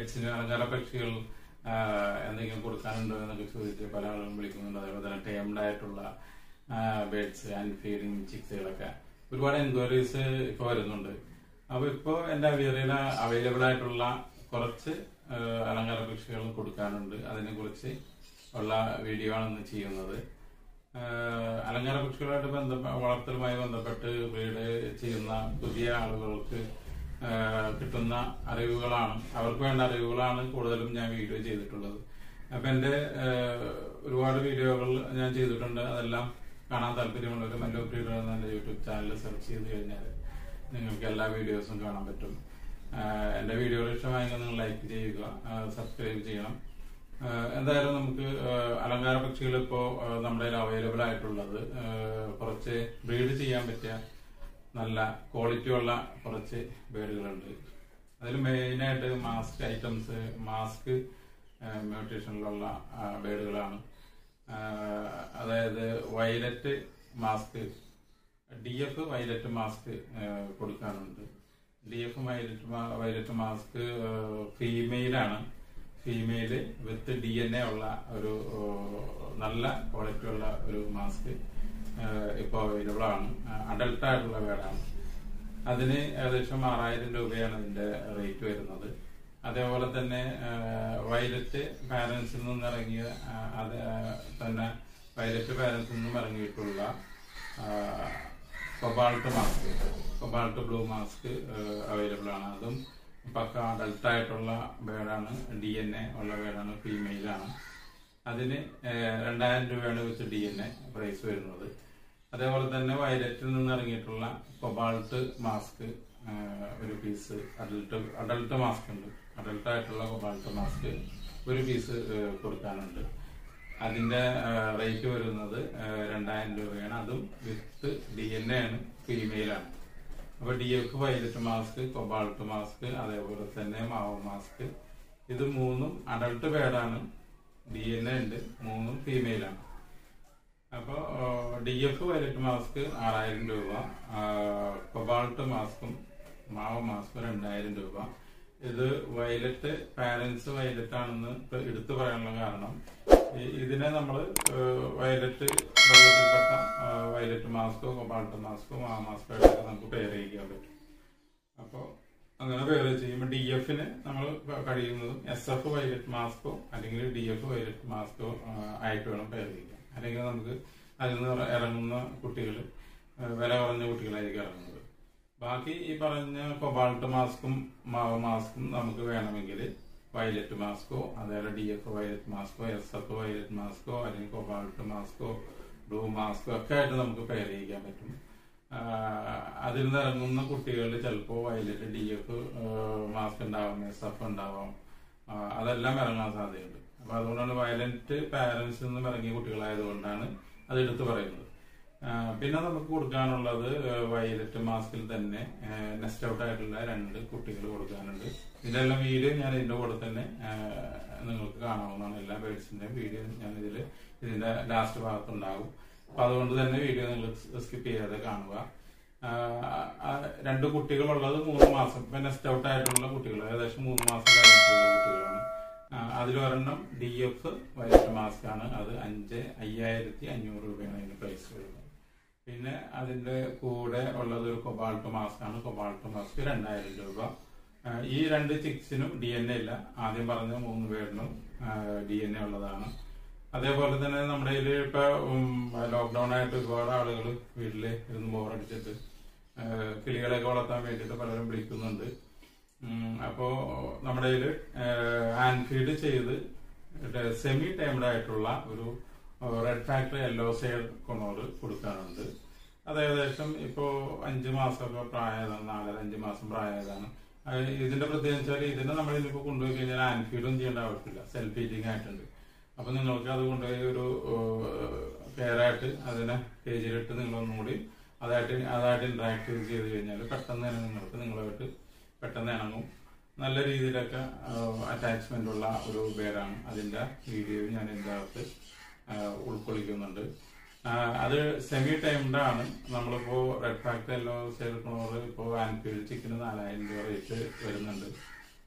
ബേഡ്സിന് അലങ്കാര പക്ഷികൾ ആ, എന്തെങ്കിലും കൊടുക്കാനുണ്ടോ എന്നൊക്കെ ചോദിച്ച് പല ആളുകളും വിളിക്കുന്നുണ്ട് അതേപോലെ തന്നെ ടേംഡ് ആയിട്ടുള്ള ബേഡ്സ് ആൻഡ് ഫീഡിങ് ചിക്സുകളൊക്കെ ഒരുപാട് എൻക്വയറീസ് ഇപ്പോൾ വരുന്നുണ്ട് അപ്പൊ ഇപ്പോൾ എന്റെ അവിയറിയിൽ അവൈലബിൾ ആയിട്ടുള്ള കുറച്ച് ആ, അലങ്കാര പക്ഷികൾ കൊടുക്കാനുണ്ട് അതിനെ കുറിച്ച് ഉള്ള വീഡിയോ ആണ് ഇന്ന് ചെയ്യുന്നത് ആ, അലങ്കാര പക്ഷികളുമായിട്ട് ബന്ധപ്പെ വളർത്തലുമായി ബന്ധപ്പെട്ട് ബ്രീഡ് ചെയ്യുന്ന പുതിയ ആളുകൾക്ക് ആ, കിട്ടുന്ന അറിവുകളാണ് അവർക്ക് വേണ്ട അറിവുകളാണ് കൂടുതലും ഞാൻ വീഡിയോ ചെയ്തിട്ടുള്ളത് അപ്പൊ എന്റെ ആ, ഒരുപാട് വീഡിയോകൾ ഞാൻ ചെയ്തിട്ടുണ്ട് അതെല്ലാം കാണാൻ താല്പര്യമുള്ളവർ മല്ലോ ബ്രീഡർ എന്ന എന്റെ യൂട്യൂബ് ചാനൽ സെർച്ച് ചെയ്ത് കഴിഞ്ഞാൽ നിങ്ങൾക്ക് എല്ലാ വീഡിയോസും കാണാൻ പറ്റും ആ, എന്റെ വീഡിയോകൾ ഇഷ്ടമായെങ്കിൽ നിങ്ങൾ ലൈക്ക് ചെയ്യുക സബ്സ്ക്രൈബ് ചെയ്യണം ആ, എന്തായാലും നമുക്ക് ആ, അലങ്കാര പക്ഷികൾ ഇപ്പോൾ നമ്മുടെ അവൈലബിൾ ആയിട്ടുള്ളത് ആ, കുറച്ച് ബ്രീഡ് ചെയ്യാൻ പറ്റിയ നല്ല ക്വാളിറ്റി ഉള്ള കുറച്ച് ബേഡുകളുണ്ട് അതിൽ മെയിനായിട്ട് മാസ്ക് ഐറ്റംസ് മാസ്ക് മ്യൂട്ടേഷനിലുള്ള ബേഡുകളാണ് അതായത് violet mask D F violet mask കൊടുക്കാനുണ്ട് D F violet violet mask ഫീമെയിലാണ് ഫീമെയില് വിത്ത് ഡി എൻ എ ഉള്ള ഒരു ആ, നല്ല ക്വാളിറ്റി ഉള്ള ഒരു മാസ്ക് ഇപ്പോൾ അവൈലബിൾ ആണ് അഡൽട്ട് ആയിട്ടുള്ള വേടാണ് അതിന് ഏകദേശം ആറായിരം രൂപയാണ് ഇതിന്റെ റേറ്റ് വരുന്നത് അതേപോലെ തന്നെ വയലറ്റ് പാരന്റ്സിൽ നിന്നും ഇറങ്ങിയ ആ, അത് ആ, തന്നെ വയലറ്റ് പാരന്റ്സിൽ നിന്നും ഇറങ്ങിയിട്ടുള്ള cobalt mask cobalt blue mask available ആണ് അതും പക്ക അഡൽട്ട് ആയിട്ടുള്ള ബേഡാണ് ഡി എൻ എ ഉള്ള ബേഡാണ് ഫീമെയിലാണ് അതിന് ഏഹ്, രണ്ടായിരം രൂപയാണ് വെച്ച് ഡി എൻ എ പ്രൈസ് വരുന്നത് അതേപോലെ തന്നെ വയലറ്റിൽ നിന്ന് ഇറങ്ങിയിട്ടുള്ള കൊബാൾട്ട് മാസ്ക് ഏഹ്, ഒരു പീസ് അഡൽട്ട് അഡൽട്ട് മാസ്ക് ഉണ്ട് അഡൽട്ട് ആയിട്ടുള്ള കൊബാൾട്ട് മാസ്ക് ഒരു പീസ് ഏഹ്, കൊടുക്കാനുണ്ട് അതിന്റെ റേറ്റ് വരുന്നത് ഏഹ്, രണ്ടായിരം രൂപയാണ് അതും വിത്ത് ഡി എൻ എ ആണ് ഫീമെയിലാണ് അപ്പൊ D F violet mask cobalt mask അതേപോലെ തന്നെ മാവോ മാസ്ക് ഇത് മൂന്നും അഡൾട്ട് പേഡാണ് ഡി എൻ എ ഉണ്ട് മൂന്നും ഫീമെയിലാണ് അപ്പോ ഡി എഫ് വയലറ്റ് മാസ്ക് ആറായിരം രൂപ കൊബാൾട്ട് മാസ്കും മാവോ മാസ്കും രണ്ടായിരം രൂപ ഇത് വയലറ്റ് പാരന്റ്സ് വയലറ്റ് ആണെന്ന് ഇപ്പൊ എടുത്തു പറയാനുള്ള കാരണം ഈ- ഇതിനെ നമ്മൾ വയലറ്റ് വർഗത്തിൽപ്പെട്ട വയലറ്റ് മാസ്കോ കൊബാൾട്ട് മാസ്കോ മാ മാസ്കോ ആയിട്ടൊക്കെ നമുക്ക് പെയർ ചെയ്യിക്കാൻ പറ്റും അപ്പോൾ അങ്ങനെ പേർ ചെയ്യുമ്പോൾ ഡി എഫിന് നമ്മൾ കഴിയുന്നതും എസ് എഫ് വൈലറ്റ് മാസ്കോ അല്ലെങ്കിൽ ഡി എഫ് വൈലറ്റ് മാസ്കോ ആ, ആയിട്ട് വേണം പേർ ചെയ്യാൻ അല്ലെങ്കിൽ നമുക്ക് അതിൽ നിന്ന് ഇറങ്ങുന്ന കുട്ടികൾ വില കുറഞ്ഞ കുട്ടികളായിരിക്കും ഇറങ്ങുന്നത് ബാക്കി ഈ പറഞ്ഞ കൊബാൾട്ട് മാസ്കും മാവ് മാസ്കും നമുക്ക് വേണമെങ്കിൽ വയലറ്റ് മാസ്കോ അതേപോലെ ഡി എഫ് വയലറ്റ് മാസ്കോ എസ് എഫ് വയലറ്റ് മാസ്കോ അല്ലെങ്കിൽ കൊബാൾട്ട് മാസ്കോ ബ്ലൂ മാസ്കോ ഒക്കെ ആയിട്ട് നമുക്ക് പെയർ ചെയ്യിക്കാൻ പറ്റും ആഹ് അതിൽ നിന്ന് ഇറങ്ങുന്ന കുട്ടികളിൽ ചിലപ്പോൾ വയലറ്റ് ഡി എഫ് മാസ്ക് ഉണ്ടാവാം എസ് എഫ് ഉണ്ടാവാം ആഹ് അതെല്ലാം ഇറങ്ങാൻ സാധ്യതയുണ്ട് അപ്പൊ അതുകൊണ്ടാണ് വയലന്റ് പാരന്റ്സിൽ നിന്നും ഇറങ്ങിയ കുട്ടികളായതുകൊണ്ടാണ് അത് എടുത്തു പറയുന്നത് ആഹ് പിന്നെ നമുക്ക് കൊടുക്കാനുള്ളത് വയലറ്റ് മാസ്കിൽ തന്നെ നെസ്റ്റ് ഔട്ട് ആയിട്ടുള്ള രണ്ട് കുട്ടികൾ കൊടുക്കാനുണ്ട് ഇതിന്റെ എല്ലാം വീഡിയോ ഞാൻ ഇതിന്റെ കൂടെ തന്നെ ആഹ് നിങ്ങൾക്ക് കാണാവുന്നതാണ് എല്ലാ ബേഡ്സിന്റെയും വീഡിയോ ഞാൻ ഇതിൽ ഇതിന്റെ ലാസ്റ്റ് ഭാഗത്തുണ്ടാകും അപ്പൊ അതുകൊണ്ട് തന്നെ വീഡിയോ നിങ്ങൾ സ്കിപ്പ് ചെയ്യാതെ കാണുക ആഹ് ആ രണ്ട് കുട്ടികളുള്ളത് മൂന്ന് മാസം ഇപ്പൊ നെസ്റ്റ് ഔട്ട് ആയിട്ടുള്ള കുട്ടികൾ ഏകദേശം മൂന്ന് മാസം കഴിഞ്ഞിട്ടുള്ള കുട്ടികളാണ് ആഹ് അതിലൊരെണ്ണം ഡി എഫ് വൈലറ്റ് മാസ്ക് ആണ് അത് അഞ്ച് അയ്യായിരത്തി അഞ്ഞൂറ് രൂപയാണ് അതിന് പ്രൈസ് വരുന്നത് പിന്നെ അതിന്റെ കൂടെ ഉള്ളത് ഒരു കൊബാൾട്ട് മാസ്ക് ആണ് കൊബാൾട്ട് മാസ്ക് രണ്ടായിരം രൂപ ആഹ് ഈ രണ്ട് ചിക്സിനും ഡി എൻ എ ഇല്ല ആദ്യം പറഞ്ഞ മൂന്ന് പേരിനും ഡി എൻ എ ഉള്ളതാണ് അതേപോലെ തന്നെ നമ്മുടെ കയ്യിൽ ഇപ്പൊ ലോക്ക്ഡൌൺ ആയിട്ട് ഒരുപാട് ആളുകൾ വീട്ടില് ഇരുന്ന് ബോറടിച്ചിട്ട് ആഹ് കിളികളെയൊക്കെ വളർത്താൻ വേണ്ടിയിട്ട് പലരും വിളിക്കുന്നുണ്ട് ഉം, അപ്പോ നമ്മുടെ കയ്യിൽ ഹാൻഡ് ഫീഡ് ചെയ്ത് സെമി ടൈംഡ് ആയിട്ടുള്ള ഒരു red factory yellow side conure കൊടുക്കാനുണ്ട് അത് ഏകദേശം ഇപ്പോ അഞ്ച് മാസമൊക്കെ പ്രായതാണ് നാലര അഞ്ച് മാസം പ്രായതാണ് അത് ഇതിന്റെ പ്രത്യേകത വെച്ചാൽ ഇതിനെ നമ്മൾ ഇതിപ്പോ കൊണ്ടുപോയി കഴിഞ്ഞാൽ ഹാൻഡ് ഫീഡും ചെയ്യേണ്ട ആവശ്യമില്ല സെൽഫ് ഫീഡിങ് ആയിട്ടുണ്ട് അപ്പൊ നിങ്ങൾക്ക് അത് കൊണ്ടുപോയി ഒരു കെയർ ആയിട്ട് അതിനെ കേജിലിട്ട് നിങ്ങളൊന്നും കൂടി അതായിട്ട് അതായിട്ട് ഇന്ററാക്ട് ചെയ്ത് കഴിഞ്ഞാൽ പെട്ടെന്ന് തന്നെ നിങ്ങൾക്ക് നിങ്ങളുമായിട്ട് പെട്ടെന്ന് ഇണങ്ങും നല്ല രീതിയിലൊക്കെ അറ്റാച്ച്മെന്റ് ഉള്ള ഒരു പേരാണ് അതിന്റെ വീഡിയോ ഞാൻ ഇതിന്റെ അകത്ത് ആ, ഉൾക്കൊള്ളിക്കുന്നുണ്ട് ആ, അത് സെമി ടൈംഡ് ആണ് നമ്മളിപ്പോ റെഡ് ഫാക്ടറി എല്ലോ സെയിൽ ക്ലോർ ഇപ്പോ ആൻഫീൽഡ് ചിക്കന് നാലായിരം രൂപ റേറ്റ് വരുന്നുണ്ട്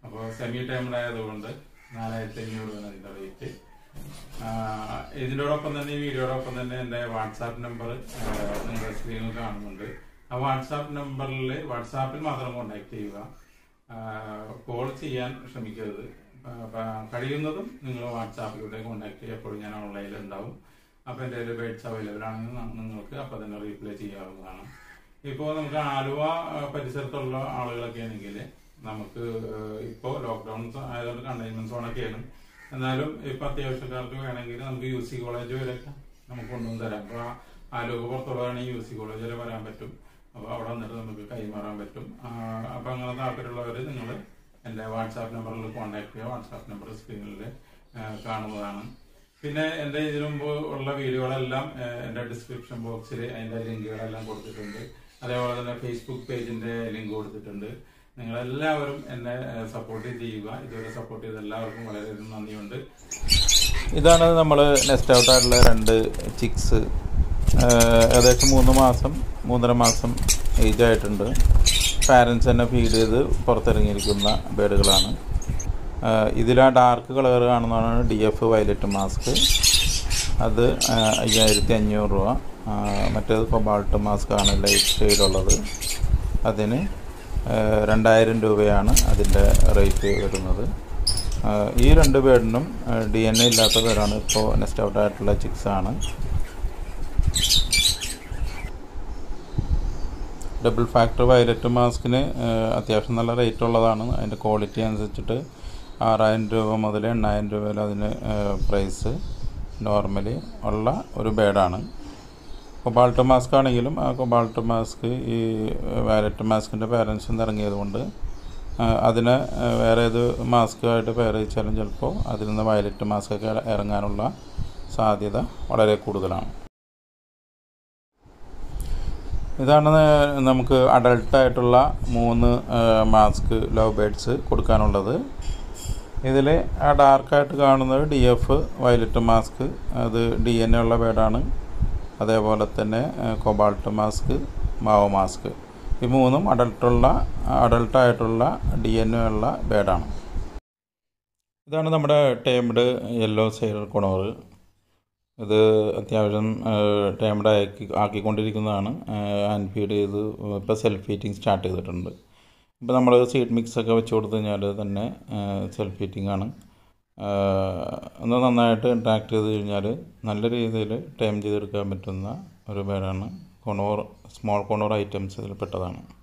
അപ്പോൾ സെമി ടൈമിൽ ആയതുകൊണ്ട് നാലായിരത്തി അഞ്ഞൂറ് രൂപയാണ് ഇതിന്റെ റേറ്റ് ഇതിനോടൊപ്പം തന്നെ ഈ വീഡിയോടൊപ്പം തന്നെ എൻ്റെ വാട്സാപ്പ് നമ്പർ നിങ്ങളുടെ സ്ക്രീനിൽ കാണുന്നുണ്ട് ആ വാട്സാപ്പ് നമ്പറിൽ വാട്സാപ്പിൽ മാത്രം കോൺടാക്ട് ചെയ്യുക കോൾ ചെയ്യാൻ ശ്രമിക്കരുത് ആ, പ- കഴിയുന്നതും നിങ്ങൾ വാട്സാപ്പിലൂടെ കോൺടാക്ട് ചെയ്യുക എപ്പോഴും ഞാൻ ഓൺലൈനിൽ ഉണ്ടാവും അപ്പോൾ എൻ്റെ കയ്യിൽ ബെഡ്സ് അവൈലബിൾ ആണെങ്കിൽ ന- നിങ്ങൾക്ക് അപ്പോൾ തന്നെ റീപ്ലൈ ചെയ്യാവുന്നതാണ് ഇപ്പോൾ നമുക്ക് ആലുവ ആ, പരിസരത്തുള്ള ആളുകളൊക്കെ ആണെങ്കിൽ നമുക്ക് ഇപ്പോൾ ലോക്ക്ഡൌൺ ആയതുകൊണ്ട് കണ്ടെയ്ൻമെന്റ് സോണൊക്കെയാണ് എന്നാലും ഇപ്പൊ അത്യാവശ്യക്കാർക്ക് വേണമെങ്കിൽ നമുക്ക് യു സി കോളേജ് വരെയൊക്കെ നമുക്ക് കൊണ്ടുവന്ന് തരാം അപ്പൊ ആ ആലുവ പുറത്തുള്ളതാണെങ്കിൽ യു സി കോളേജ് വരെ വരാൻ പറ്റും അപ്പൊ അവിടെ വന്നിട്ട് നമുക്ക് കൈമാറാൻ പറ്റും ആ, അപ്പൊ അങ്ങനെ താല്പര്യമുള്ളവർ നിങ്ങൾ എൻ്റെ വാട്സാപ്പ് നമ്പറിൽ കോൺടാക്ട് ചെയ്യുക വാട്സാപ്പ് നമ്പർ സ്ക്രീനിൽ കാണുന്നതാണ് പിന്നെ എൻ്റെ ഇതിനു മുമ്പ് ഉള്ള വീഡിയോകളെല്ലാം ആ, എൻ്റെ ഡിസ്ക്രിപ്ഷൻ ബോക്സിൽ അതിൻ്റെ ലിങ്കുകളെല്ലാം കൊടുത്തിട്ടുണ്ട് അതേപോലെ തന്നെ ഫേസ്ബുക്ക് പേജിന്റെ ലിങ്ക് കൊടുത്തിട്ടുണ്ട് നിങ്ങളെല്ലാവരും എന്നെ സപ്പോർട്ട് ചെയ്യുക ഇതുവരെ സപ്പോർട്ട് ചെയ്ത എല്ലാവർക്കും വളരെയധികം നന്ദിയുണ്ട് ഇതാണ് നമ്മൾ നെസ്റ്റ് ഔട്ട് ആയിട്ടുള്ള രണ്ട് ചിക്സ് ഏകദേശം മൂന്ന് മാസം മൂന്നര മാസം ഏജ് ആയിട്ടുണ്ട് പാരൻസ് തന്നെ ഫീഡ് ചെയ്ത് പുറത്തിറങ്ങിയിരിക്കുന്ന ബേഡുകളാണ് ഇതിൽ ആ ഡാർക്ക് കളർ കാണുന്നതാണ് ഡി എഫ് വയലറ്റ് മാസ്ക് അത് ആ, അയ്യായിരത്തി അഞ്ഞൂറ് രൂപ ആ, മറ്റേത് കൊബാൾട്ട് മാസ്ക് ആണ് ലൈറ്റ് ഷെയ്ഡുള്ളത് അതിന് ആ, രണ്ടായിരം രൂപയാണ് അതിൻ്റെ റേറ്റ് വരുന്നത് ആ, ഈ രണ്ട് ബേഡിനും ഡി എൻ എ ഇല്ലാത്ത പേരാണ് ഇപ്പോൾ നെസ്റ്റ് ഔട്ട് ആയിട്ടുള്ള ചിക്സ് ആണ് ഡബിൾ ഫാക്ടർ വയലറ്റ് മാസ്കിന് അത്യാവശ്യം നല്ല റേറ്റ് ഉള്ളതാണ് അതിൻ്റെ ക്വാളിറ്റി അനുസരിച്ചിട്ട് ആറായിരം രൂപ മുതൽ എണ്ണായിരം രൂപ വരെ അതിന് പ്രൈസ് നോർമലി ഉള്ള ഒരു ബേഡാണ് കൊബാൾട്ട് മാസ്ക് ആണെങ്കിലും ആ കൊബാൾട്ട് മാസ്ക് ഈ വയലറ്റ് മാസ്കിൻ്റെ പാരൻസ് ഇറങ്ങിയത് കൊണ്ട് ആ, അതിനെ ആ, വേറെ ഏത് മാസ്കുമായിട്ട് പെയർ ചെയ്യിച്ചാലും ചിലപ്പോൾ അതിൽ നിന്ന് വയലറ്റ് മാസ്ക് ഒക്കെ ഇറങ്ങാനുള്ള സാധ്യത വളരെ കൂടുതലാണ് ഇതാണ് നമുക്ക് അഡൾട്ടായിട്ടുള്ള മൂന്ന് മാസ്ക് ലവ് ബേഡ്സ് കൊടുക്കാനുള്ളത് ഇതിൽ ആ ഡാർക്കായിട്ട് കാണുന്നത് ഡി എഫ് വയലറ്റ് മാസ്ക് അത് ഡി എൻ എ ഉള്ള ബേഡാണ് അതേപോലെ തന്നെ കൊബാൾട്ട് മാസ്ക് മാവോ മാസ്ക് ഈ മൂന്നും അഡൾട്ടുള്ള അഡൾട്ടായിട്ടുള്ള ഡി എൻ എ ഉള്ള ബേഡാണ് ഇതാണ് നമ്മുടെ ടേംഡ് യെല്ലോ സൈലർ കൊണോറ് ഇത് അത്യാവശ്യം ടൈംഡ് ആക്കി ആക്കിക്കൊണ്ടിരിക്കുന്നതാണ് ഹാൻഡ് ഫീഡ് ചെയ്ത് ഇപ്പോൾ സെൽഫ് ഫീറ്റിംഗ് സ്റ്റാർട്ട് ചെയ്തിട്ടുണ്ട് ഇപ്പോൾ നമ്മൾ സീഡ് മിക്സ് ഒക്കെ വെച്ച് കൊടുത്തു കഴിഞ്ഞാൽ തന്നെ സെൽഫ് ഫീറ്റിംഗ് ആണ് ആ, ഒന്ന് നന്നായിട്ട് ഇൻട്രാക്ട് ചെയ്ത് കഴിഞ്ഞാൽ നല്ല രീതിയിൽ ടൈം ചെയ്തെടുക്കാൻ പറ്റുന്ന ഒരു പേരാണ് കൊണോർ സ്മോൾ കൊണോർ ഐറ്റംസ് ഇതിൽ പെട്ടതാണ്